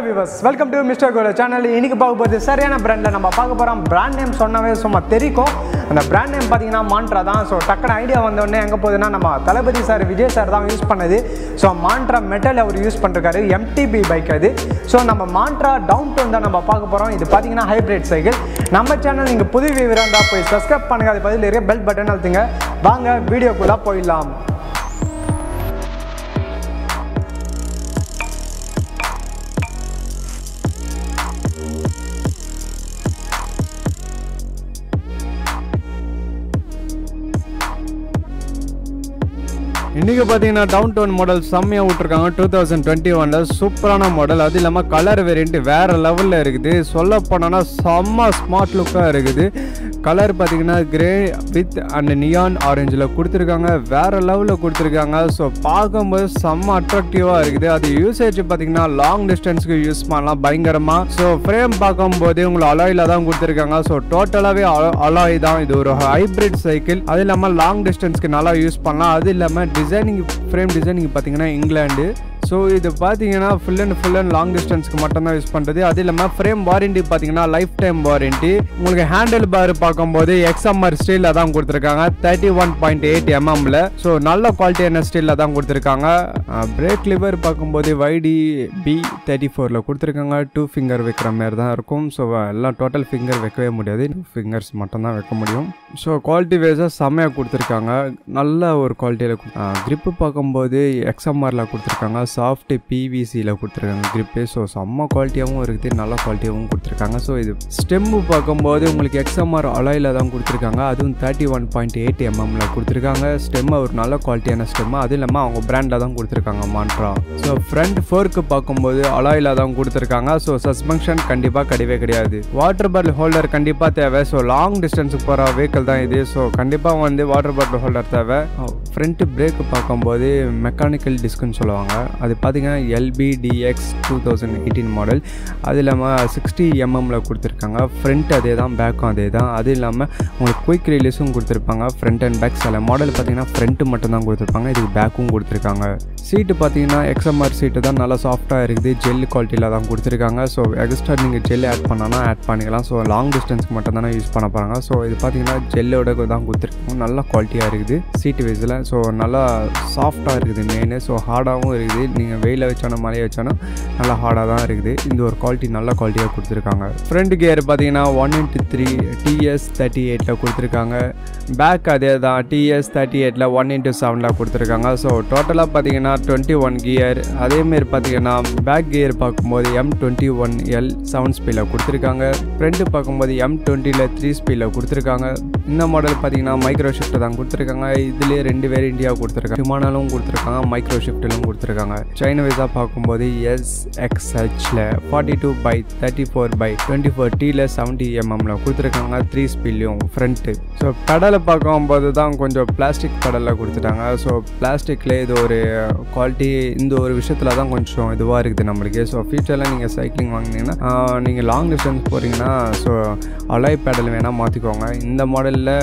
விவஸ் welcome to mister கோல channel இன்னைக்கு பார்க்க போகிறது சரியான பிராண்டில் நம்ம பார்க்க போகிறோம் பிராண்ட் நேம் சொன்னாவே சும்மா தெரிக்கும் அந்த பிராண்ட் நேம் பார்த்தீங்கன்னா மாண்ட்ரா தான் ஸோ டக்குனு ஐடியா வந்தோடனே எங்கே போகுதுன்னா நம்ம தளபதி சார் விஜய் சார் தான் யூஸ் பண்ணது ஸோ மாண்ட்ரா மெட்டல் அவர் யூஸ் பண்ணிருக்காரு எம்டிபி பைக் அது ஸோ நம்ம மாண்ட்ரா டவுன் டவுன் தான் நம்ம பார்க்க போகிறோம் இது பார்த்தீங்கன்னா ஹைப்ரிட் சைக்கிள் நம்ம சேனல் நீங்கள் புது விவரம் தான் போய் சப்ஸ்கிரைப் பண்ணுங்க அது பதில் இருக்க பெல் பட்டன் அழுத்துங்க வாங்க வீடியோக்குள்ளே போயிடலாம் இன்றைக்கி பார்த்தீங்கன்னா டவுன் டவுன் மாடல் செம்மையாக விட்ருக்காங்க டூ தௌசண்ட் டுவெண்ட்டி ஒனில் சூப்பரான மாடல் அது இல்லாமல் கலர் வேரியண்ட் வேறு லெவலில் இருக்குது சொல்ல போனோன்னா செம்ம ஸ்மார்ட் லுக்காக இருக்குது கலர் பார்த்தீங்கன்னா கிரே வித் அண்ட் நியான் ஆரஞ்சில் கொடுத்துருக்காங்க வேறு லெவலில் கொடுத்துருக்காங்க ஸோ பார்க்கும்போது செம்ம அட்ராக்டிவாக இருக்குது அது யூசேஜ் பார்த்தீங்கன்னா லாங் டிஸ்டன்ஸ்க்கு யூஸ் பண்ணலாம் பயங்கரமாக ஸோ ஃப்ரேம் பார்க்கும்போது உங்களை அலாயில் தான் கொடுத்துருக்காங்க ஸோ டோட்டலாகவே அலாய் தான் இது ஒரு ஹைப்ரிட் சைக்கிள் அது இல்லாமல் லாங் டிஸ்டன்ஸ்க்கு நல்லா யூஸ் பண்ணலாம் அது இல்லாமல் டிசைனிங் ஃப்ரேம் டிசைனிங் பார்த்தீங்கன்னா இங்கிலாந்து ஸோ இது பார்த்தீங்கன்னா full and full and long டிஸ்டன்ஸ்க்கு மட்டும்தான் யூஸ் பண்ணுறது அது இல்லாமல் ஃப்ரேம் வாரண்டி பார்த்தீங்கன்னா லைஃப் டைம் வாரண்டி உங்களுக்கு ஹேண்டில் பார் பார்க்கும்போது எக்ஸ்எம்ஆர் ஸ்டீலில் தான் கொடுத்துருக்காங்க தேர்ட்டி ஒன் பாயிண்ட் எயிட் எம்எம்ல ஸோ நல்ல குவாலிட்டியான ஸ்டீலில் தான் கொடுத்துருக்காங்க பிரேக் லிவர் பார்க்கும்போது வைடி பி தேர்ட்டி ஃபோரில் கொடுத்துருக்காங்க டூ ஃபிங்கர் வைக்கிற மாதிரி தான் இருக்கும் ஸோ எல்லாம் டோட்டல் ஃபிங்கர் வைக்கவே முடியாது டூ ஃபிங்கர்ஸ் மட்டும்தான் வைக்க முடியும் ஸோ குவாலிட்டி வைஸாக செம்மையாக கொடுத்துருக்காங்க நல்ல ஒரு குவாலிட்டியில் க்ரிப்பு பார்க்கும்போது எக்ஸ்எம்ஆரில் கொடுத்துருக்காங்க சாஃப்ட் பிவிசியில் கொடுத்துருக்காங்க க்ரிப்பு ஸோ செம்ம குவாலிட்டியாகவும் இருக்குது நல்ல குவாலிட்டியாகவும் கொடுத்துருக்காங்க ஸோ இது ஸ்டெம்மு பார்க்கும்போது உங்களுக்கு எக்ஸ்எம்ஆர் அலாயில் தான் கொடுத்துருக்காங்க அதுவும் தேர்ட்டி ஒன் பாயிண்ட் எயிட் எம்எம்ல கொடுத்துருக்காங்க ஸ்டெம் ஒரு நல்ல குவாலிட்டியான ஸ்டெம்மு அது இல்லாமல் அவங்க பிராண்டில் தான் கொடுத்துருக்காங்க மாண்ட்ரா ஸோ ஃப்ரண்ட் ஃபோர்க்கு பார்க்கும்போது அலாயில் தான் கொடுத்துருக்காங்க ஸோ சஸ்பென்ஷன் கண்டிப்பாக கிடையவே கிடையாது வாட்டர் பாட்டில் ஹோல்டர் கண்டிப்பாக தேவை ஸோ லாங் டிஸ்டன்ஸுக்கு போகிற வெஹிக்கிள் தான் இது ஸோ கண்டிப்பாக வந்து வாட்டர் பாட்டில் ஹோல்டர் தேவை ஃப்ரண்ட் பிரேக் பார்க்கும்போது மெக்கானிக்கல் டிஸ்க்குன்னு சொல்லுவாங்க அது பார்த்தீங்கன்னா LPDX two thousand eighteen model அது இல்லாமல் சிக்ஸ்டி எம்எம்ல கொடுத்துருக்காங்க ஃப்ரண்ட் அதே தான் பேக்கும் அதே தான் அது இல்லாமல் உங்களுக்கு குயிக் ரிலீஸும் கொடுத்துருப்பாங்க ஃப்ரண்ட் அண்ட் பேக் சில மாடல் பார்த்தீங்கன்னா ஃப்ரண்ட்டு மட்டும் தான் கொடுத்துருப்பாங்க இதுக்கு பேக்கும் கொடுத்துருக்காங்க சீட்டு பார்த்தீங்கன்னா எக்ஸ்எம்ஆர் சீட்டு தான் நல்லா சாஃப்டாக இருக்குது ஜெல் குவாலிட்டியில் தான் கொடுத்துருக்காங்க ஸோ எக்ஸ்ட்ரா நீங்கள் ஜெல் ஆட் பண்ணனா ஆட் பண்ணிக்கலாம் ஸோ லாங் டிஸ்டன்ஸ்க்கு மட்டும் தானே யூஸ் பண்ண போகிறாங்க ஸோ இது பார்த்தீங்கன்னா ஜெல்லோட தான் கொடுத்துருக்காங்க நல்லா குவாலிட்டியாக இருக்குது சீட்டு வைஸில் ஸோ நல்லா சாஃப்டாக இருக்குது மெயின் ஸோ ஹார்டாகவும் இருக்குது நீங்கள் வெயில வச்சாலும் மழையை வச்சாலும் நல்லா ஹார்டாக தான் இருக்குது இந்த ஒரு குவாலிட்டி நல்ல குவாலிட்டியாக கொடுத்துருக்காங்க ஃப்ரண்ட் கியர் பார்த்தீங்கன்னா one into three TS thirty எயிட்டில் கொடுத்துருக்காங்க பேக் அதே தான் டிஎஸ் தேர்ட்டி எயிட்டில் ஒன் இன்ட்டு செவனில் கொடுத்துருக்காங்க ஸோ டோட்டலாக பார்த்தீங்கன்னா டுவெண்ட்டி ஒன் கியர் அதேமாரி பார்த்தீங்கன்னா பேக் கியர் பார்க்கும்போது M twenty one L seven ஸ்பீடில் கொடுத்துருக்காங்க ஃப்ரண்ட்டு பார்க்கும்போது எம் டுவெண்ட்டியில் த்ரீ ஸ்பீடில் கொடுத்துருக்காங்க இந்த மாடல் பார்த்தீங்கன்னா மைக்ரோ ஷிஃப்ட் தான் கொடுத்துருக்காங்க இதுலேயே ரெண்டு வேரியண்டியாக கொடுத்துருக்காங்க ஹிமானாலும் கொடுத்துருக்காங்க மைக்ரோ ஷிஃப்ட்டிலும் கொடுத்துருக்காங்க சைனா வைஸாக பார்க்கும்போது எஸ் எக்ஸ்ஹெச்சில் forty two by thirty four by twenty four டியில் செவன்ட்டி எம்எம்ல கொடுத்துருக்காங்க த்ரீ ஸ்பீட்லையும் ஃப்ரண்ட்டு ஸோ பெடலை பார்க்கும்போது தான் கொஞ்சம் பிளாஸ்டிக் பெடலில் கொடுத்துட்டாங்க ஸோ பிளாஸ்டிக்கில் இது ஒரு குவாலிட்டி இந்த ஒரு விஷயத்தில் தான் கொஞ்சம் இதுவாக இருக்குது நம்மளுக்கு ஸோ ஃபியூச்சரில் நீங்கள் சைக்கிளிங் வாங்கினீங்கன்னா நீங்கள் லாங் டிஸ்டன்ஸ் போகிறீங்கன்னா ஸோ அலாய் பேடல் வேணால் மாற்றிக்கோங்க இந்த மாடலில்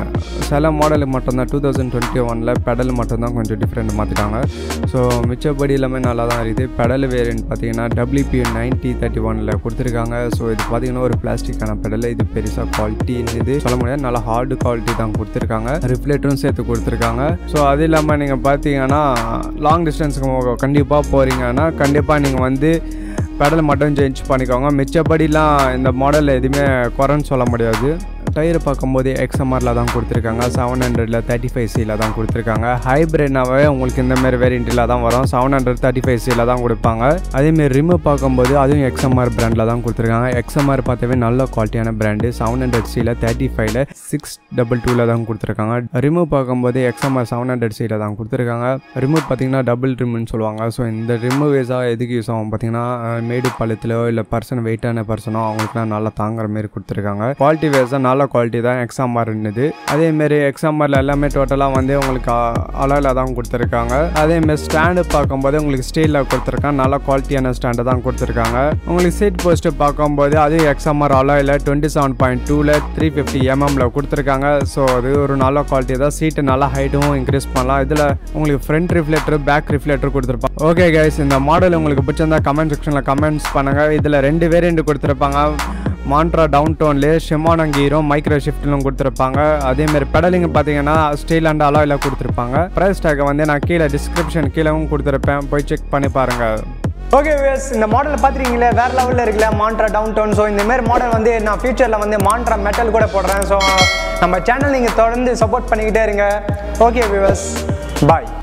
சில மாடல் மட்டும்தான் டூ தௌசண்ட் டுவெண்ட்டி ஒனில் பெடல் மட்டும்தான் கொஞ்சம் டிஃப்ரெண்ட் மாற்றிட்டாங்க ஸோ மிச்சப்படி எல்லாமே நல்லா தான் இருக்குது பெடல் வேரியன்ட் பார்த்தீங்கன்னா டபிள்யூபி நைன்ட்டி தேர்ட்டி ஒனில் கொடுத்துருக்காங்க ஸோ இது பார்த்தீங்கன்னா ஒரு பிளாஸ்டிக்கான பெடல் இது பெருசாக குவாலிட்டி இது சொல்ல முடியாது நல்லா ஹார்டு குவாலிட்டி தான் கொடுத்துருக்காங்க ரிஃப்ளெக்டரும் சேர்த்து கொடுத்துருக்காங்க ஸோ அது இல்லாமல் நீங்கள் பார்த்தீங்கன்னா லாங் டிஸ்டன்ஸுக்கு கண்டிப்பாக போகிறீங்கன்னா கண்டிப்பாக நீங்கள் வந்து பெடல் மட்டும் சேஞ்ச் பண்ணிக்கோங்க மிச்சப்படிலாம் இந்த மாடலில் எதுவுமே குறைன்னு சொல்ல முடியாது டயர் பார்க்கும்போது எக்ஸ்எம்ஆரில் தான் கொடுத்துருக்காங்க செவன் ஹண்ட்ரடில் தேர்ட்டி ஃபைவ் சியில் தான் கொடுத்துருக்காங்க ஹைப்ரிட்னாவே உங்களுக்கு இந்த மாதிரி வேரியண்ட்டில் தான் வரும் செவன் ஹண்ட்ரட் தேர்ட்டி ஃபைவ் சியில் தான் கொடுப்பாங்க அதேமாரி ரிமு பார்க்கும்போது அதுவும் எக்ஸ்எம்ஆர் பிராண்டில் தான் கொடுத்துருக்காங்க எக்ஸ்எம்ஆர் பார்த்தாவே நல்ல குவாலிட்டியான பிராண்டு செவன் ஹண்ட்ரட் சியில் தேர்ட்டி ஃபைவ்ல சிக்ஸ் டபுள் டூவில் தான் கொடுத்துருக்காங்க ரிமூவ் பார்க்கும்போது எக்ஸ்எம்ஆர் செவன் ஹண்ட்ரட் சியில் தான் கொடுத்துருக்காங்க ரிமூவ் பார்த்தீங்கன்னா டபுள் ரிம்னு சொல்லுவாங்க ஸோ இந்த ரிமூவ் வேஸாக எதுக்கு யூஸ் ஆகும் பார்த்தீங்கன்னா மேடு பள்ளத்திலோ இல்லை பர்சன் வெயிட்டான பர்சனோ அவங்களுக்குலாம் நல்லா தாங்குற மாரி கொடுத்துருக்காங்க குவாலிட்டி வேஸாக நல்ல நல்ல குவாலிட்டி தான் எக்ஸாமார்னுது அதேமாரி எக்ஸாமாரில் எல்லாமே டோட்டலாக வந்து உங்களுக்கு அலாயில் தான் கொடுத்துருக்காங்க அதேமாரி ஸ்டாண்டு பார்க்கும்போது உங்களுக்கு ஸ்டீலில் கொடுத்துருக்காங்க நல்ல குவாலிட்டியான ஸ்டாண்டு தான் கொடுத்துருக்காங்க உங்களுக்கு சீட் போஸ்ட்டு பார்க்கும்போது அது எக்ஸாமார் அலாயில் டுவெண்ட்டி செவன் பாயிண்ட் டூவில் த்ரீ ஃபிஃப்டி எம்எம்ல கொடுத்துருக்காங்க ஸோ அது ஒரு நல்ல குவாலிட்டி தான் சீட்டு நல்லா ஹைட்டும் இன்க்ரீஸ் பண்ணலாம் இதில் உங்களுக்கு ஃப்ரண்ட் ரிஃப்ளெக்டர் பேக் ரிஃப்ளெக்டர் கொடுத்துருப்பாங்க ஓகே கைஸ் இந்த மாடல் உங்களுக்கு பிடிச்சிருந்தா கமெண்ட் செக்ஷனில் கமெண்ட்ஸ் பண்ணுங்கள் இதில் ரெண்டு வேரியண்ட் கொடுத்துருப்பாங்க மாண்ட்ரா டவுன் டோன்லேயே ஷிமானங் ஹீரோ மைக்ரோ ஷிஃப்ட்லும் கொடுத்துருப்பாங்க அதேமாரி பெடலிங் பார்த்தீங்கன்னா ஸ்டீல் அண்ட் அலாயில் கொடுத்துருப்பாங்க ப்ரைஸ் டேக்கை வந்து நான் கீழே டிஸ்கிரிப்ஷன் கீழவும் கொடுத்துருப்பேன் போய் செக் பண்ணி பாருங்கள் ஓகே வியர்ஸ் இந்த மாடல் பார்த்துருக்கீங்களே வேறு லெவலில் இருக்குல்ல மாண்ட்ரா டவுன் டவுன் ஸோ இந்த மாதிரி மாடல் வந்து நான் ஃபியூச்சரில் வந்து மாண்ட்ரா மெட்டல் கூட போடுறேன் ஸோ நம்ம சேனல் நீங்கள் தொடர்ந்து சப்போர்ட் பண்ணிக்கிட்டே இருங்க ஓகே வியூவர்ஸ் பாய்